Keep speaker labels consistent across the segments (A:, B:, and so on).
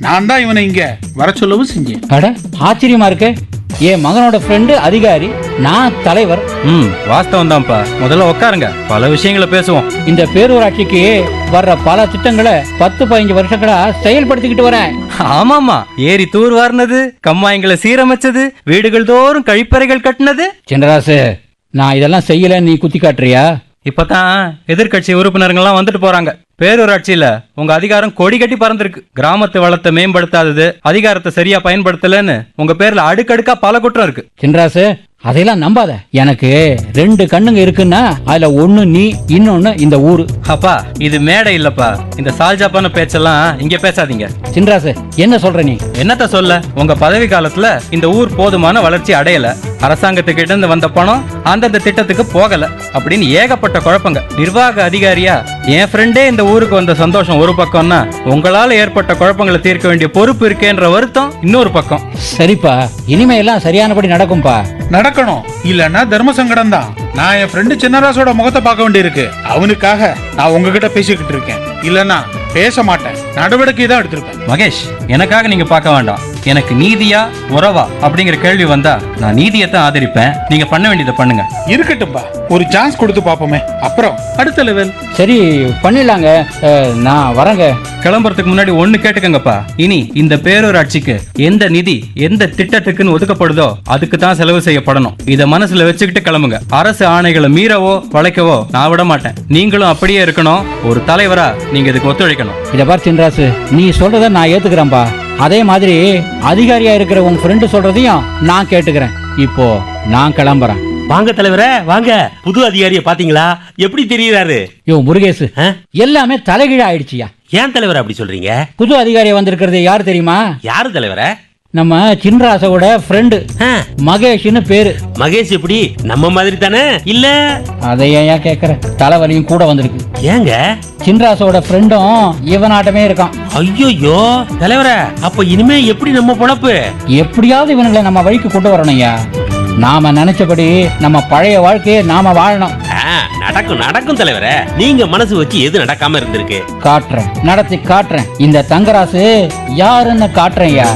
A: நான் தான் இவனை இங்க வர சொல்லவும் செஞ்சேன்
B: அட ஆச்சரியமா இருக்கு என் மகனோட ஃப்ரெண்டு அதிகாரி நான் தலைவர்
C: ம் வாஸ்தவம் தான்ப்பா முதல்ல உட்காருங்க பல விஷயங்களை பேசுவோம்
B: இந்த பேரூராட்சிக்கு வர்ற பல திட்டங்களை பத்து பதினஞ்சு வருஷங்களா செயல்படுத்திக்கிட்டு வரேன்
C: ஆமாமா ஏரி தூர் வார்னது கம்மாயங்களை சீரமைச்சது வீடுகள் தோறும் கழிப்பறைகள் கட்டினது
B: சின்னராசு நான் இதெல்லாம் செய்யலன்னு நீ குத்தி காட்டுறியா
C: இப்பதான் எதிர்க்கட்சி உறுப்பினர்கள்லாம் வந்துட்டு போறாங்க பேரூராட்சியில உங்க அதிகாரம் கொடி கட்டி பறந்திருக்கு கிராமத்து வளத்தை மேம்படுத்தாதது அதிகாரத்தை சரியா பயன்படுத்தலன்னு உங்க பேர்ல அடுக்கடுக்கா பல குற்றம் இருக்கு
B: சின்னராசு அதையெல்லாம் நம்பாத எனக்கு ரெண்டு கண்ணுங்க இருக்குன்னா அதுல ஒண்ணு நீ இன்னொன்னு இந்த ஊரு
C: அப்பா இது மேடை இல்லப்பா இந்த சால்ஜாப்பான பேச்செல்லாம் இங்க பேசாதீங்க
B: சின்ராசு என்ன சொல்ற நீ
C: என்னத்த சொல்ல உங்க பதவி காலத்துல இந்த ஊர் போதுமான வளர்ச்சி அடையல அரசாங்கத்துக்கிட்ட இருந்து வந்த பணம் அந்தந்த திட்டத்துக்கு போகல அப்படின்னு ஏகப்பட்ட குழப்பங்க நிர்வாக அதிகாரியா என் ஃப்ரெண்டே இந்த ஊருக்கு வந்த சந்தோஷம் ஒரு பக்கம்னா உங்களால ஏற்பட்ட குழப்பங்களை தீர்க்க வேண்டிய பொறுப்பு இருக்கேன்ற வருத்தம் இன்னொரு பக்கம்
B: சரிப்பா இனிமே எல்லாம் சரியானபடி நடக்கும்பா
A: நடக்கணும் இல்லன்னா தர்ம சங்கடம் தான் நான் என் ஃப்ரெண்டு சின்னராசோட முகத்தை பார்க்க வேண்டியிருக்கு அவனுக்காக நான் உங்ககிட்ட பேசிக்கிட்டு இருக்கேன் இல்லன்னா பேச மாட்டேன் நடவடிக்கை தான் எடுத்திருப்பேன்
C: மகேஷ் எனக்காக நீங்க பார்க்க வேண்டாம் எனக்கு நீதியா உறவா அப்படிங்கிற கேள்வி வந்தா நான் நீதியை தான் ஆதரிப்பேன் நீங்க பண்ண வேண்டியதை பண்ணுங்க
A: இருக்கட்டும்பா ஒரு சான்ஸ் கொடுத்து பார்ப்போமே அப்புறம் அடுத்த லெவல்
B: சரி பண்ணிடலாங்க அஹ், நான் வரேங்க
C: கிளம்புறதுக்கு முன்னாடி ஒண்ணு கேட்டுக்கங்கப்பா இனி இந்த பேரூராட்சிக்கு எந்த நிதி எந்த திட்டத்துக்குன்னு ஒதுக்கப்படுதோ அதுக்கு தான் செலவு செய்யப்படணும் இத மனசுல வச்சுக்கிட்டு கிளம்புங்க அரசு ஆணைகளை மீறவோ வளைக்கவோ நான் விட மாட்டேன் நீங்களும் அப்படியே இருக்கணும் ஒரு தலைவரா நீங்க இதுக்கு ஒத்துழைக்கணும்
B: இத பார் சின்ராசு நீ சொல்றத நான் ஏத்துக்கிறேன்பா அதே மாதிரி அதிகாரியா இருக்கிற உன் ஃப்ரெண்டு சொல்றதையும் நான் கேட்டுக்கிறேன் இப்போ நான் கிளம்புறேன்
D: வாங்க தலைவரே வாங்க புது அதிகாரிய பாத்தீங்களா எப்படி தெரியுறாரு
B: யோ முருகேசு
D: ஆ?
B: எல்லாமே தலைகீழ ஆயிடுச்சியா
D: ஏன் தலைவர் அப்படி சொல்றீங்க
B: புது அதிகாரியா வந்திருக்கிறது யார் தெரியுமா
D: யாரு தலைவரே
B: நம்ம சின்ராசோட ஃப்ரெண்டு
D: ஆ,
B: மகேஷ்னு பேரு
D: மகேஷ் எப்படி நம்ம மாதிரி தானே இல்ல
B: அதை ஏன் கேக்குற தலைவலியும் கூட வந்திருக்கு
D: ஏங்க
B: சின்ராசோட ஃப்ரெண்டும் இவனாட்டமே இருக்கான்
D: ஐயோயோ தலைவரே அப்ப இனிமே எப்படி நம்ம பொழப்பு
B: எப்படியாவது இவனுங்களை நம்ம வழிக்கு கொண்டு வரணும்யா நாம நினைச்சபடி நம்ம பழைய வாழ்க்கையை நாம வாழணும்
D: ஆ, நடக்கும் நடக்கும் தலைவரே நீங்க மனசு வச்சு எது நடக்காம இருந்திருக்கு
B: காட்டுறேன் நடத்தி காட்டுறேன் இந்த தங்கராசு யாருன்னு காட்டுறேன்யா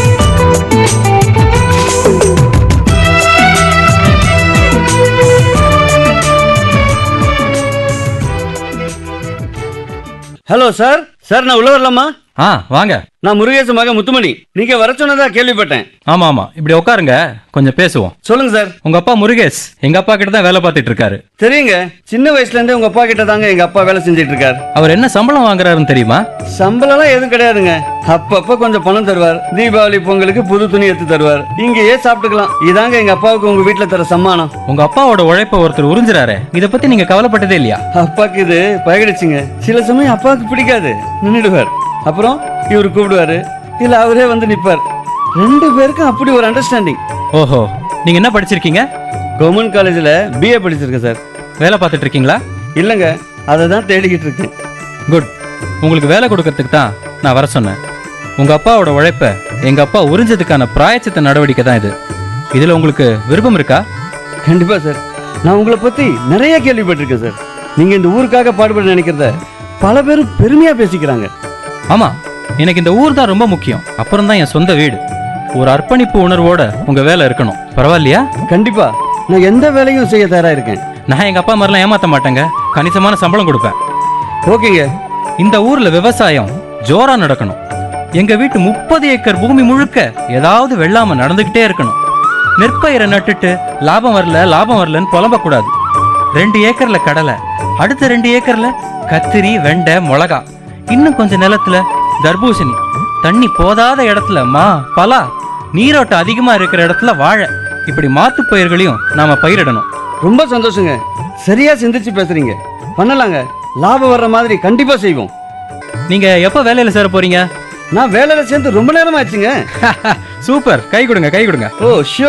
E: ஹலோ சார் சார் நான் உள்ள வரலாமா
C: ஆ வாங்க
E: நான் முருகேச மக முத்துமணி நீங்க வர சொன்னதா கேள்விப்பட்டேன்
C: ஆமா ஆமா இப்படி உட்காருங்க கொஞ்சம் பேசுவோம்
E: சொல்லுங்க சார்
C: உங்க அப்பா முருகேஷ் எங்க அப்பா கிட்ட தான் வேலை பார்த்துட்டு இருக்காரு
E: தெரியுங்க சின்ன வயசுல இருந்தே உங்க அப்பா கிட்ட தாங்க எங்க அப்பா வேலை செஞ்சுட்டு இருக்காரு
C: அவர் என்ன சம்பளம் வாங்குறாருன்னு தெரியுமா
E: சம்பளம்லாம் எதுவும் கிடையாதுங்க அப்பப்ப கொஞ்சம் பணம் தருவார் தீபாவளி பொங்கலுக்கு புது துணி எடுத்து தருவார் இங்கேயே சாப்பிட்டுக்கலாம் இதாங்க எங்க அப்பாவுக்கு உங்க வீட்டுல தர சம்மானம்
C: உங்க அப்பாவோட உழைப்ப ஒருத்தர் உறிஞ்சுறாரு இத பத்தி நீங்க கவலைப்பட்டதே இல்லையா
E: அப்பாக்கு இது பழகிடுச்சுங்க சில சமயம் அப்பாவுக்கு பிடிக்காது நின்றுடுவார் அப்புறம் இவர் கூப்பிடுவாரு இல்ல அவரே வந்து நிப்பார் ரெண்டு பேருக்கும் அப்படி ஒரு அண்டர்ஸ்டாண்டிங்
C: ஓஹோ நீங்க என்ன படிச்சிருக்கீங்க
E: கவர்மெண்ட் காலேஜில் பிஏ படிச்சிருக்கேன் சார்
C: வேலை பார்த்துட்டு இருக்கீங்களா
E: இல்லைங்க அதை தான் தேடிக்கிட்டு இருக்கேன்
C: குட் உங்களுக்கு வேலை கொடுக்கறதுக்கு தான் நான் வர சொன்னேன் உங்க அப்பாவோட உழைப்ப எங்க அப்பா உறிஞ்சதுக்கான பிராயச்சித்த நடவடிக்கை தான் இது இதுல உங்களுக்கு விருப்பம் இருக்கா
E: கண்டிப்பா சார் நான் உங்களை பத்தி நிறைய கேள்விப்பட்டிருக்கேன் சார் நீங்க இந்த ஊருக்காக பாடுபட நினைக்கிறத பல பேரும் பெருமையா பேசிக்கிறாங்க
C: ஆமா எனக்கு இந்த ஊர் தான் ரொம்ப முக்கியம் அப்புறம் தான் என் சொந்த வீடு ஒரு அர்ப்பணிப்பு உணர்வோட உங்க வேலை இருக்கணும் பரவாயில்லையா
E: கண்டிப்பா நான் எந்த வேலையும் செய்ய தயாரா இருக்கேன்
C: நான் எங்க அப்பா மாதிரிலாம் ஏமாத்த மாட்டேங்க கணிசமான சம்பளம் கொடுப்பேன்
E: ஓகேங்க
C: இந்த ஊர்ல விவசாயம் ஜோரா நடக்கணும் எங்க வீட்டு முப்பது ஏக்கர் பூமி முழுக்க ஏதாவது வெள்ளாம நடந்துகிட்டே இருக்கணும் நெற்பயிரை நட்டுட்டு லாபம் வரல லாபம் வரலன்னு புலம்பக்கூடாது ரெண்டு ஏக்கர்ல கடலை அடுத்த ரெண்டு ஏக்கர்ல கத்திரி வெண்டை மிளகா இன்னும் கொஞ்ச நிலத்துல தர்பூசணி தண்ணி போதாத இடத்துல மா பலா நீரோட்டம் அதிகமா இருக்கிற இடத்துல வாழை இப்படி மாத்து பயிர்களையும் நாம பயிரிடணும்
E: ரொம்ப சந்தோஷங்க சரியா சிந்திச்சு பேசுறீங்க பண்ணலாங்க லாபம் வர்ற மாதிரி கண்டிப்பா செய்வோம்
C: நீங்க எப்ப வேலையில சேர போறீங்க
E: நான் வேலையில சேர்ந்து ரொம்ப நேரம் ஆச்சுங்க
C: சூப்பர் கை கொடுங்க கை கொடுங்க
E: ஓ ஷோ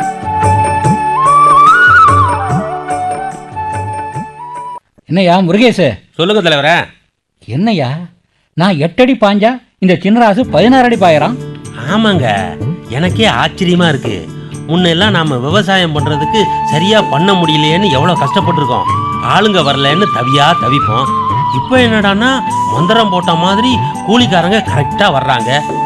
B: என்னய்யா முருகேசு
D: சொல்லுங்க தலைவரே
B: என்னய்யா நான் எட்டடி பாஞ்சா இந்த சின்னராசு பதினாறு அடி பாயறான்
D: ஆமாங்க எனக்கே ஆச்சரியமா இருக்கு முன்னெல்லாம் நாம விவசாயம் பண்றதுக்கு சரியா பண்ண முடியலையேன்னு எவ்வளவு கஷ்டப்பட்டிருக்கோம் ஆளுங்க வரலன்னு தவியா தவிப்போம் இப்போ என்னடான்னா மந்திரம் போட்ட மாதிரி கூலிக்காரங்க கரெக்டா வர்றாங்க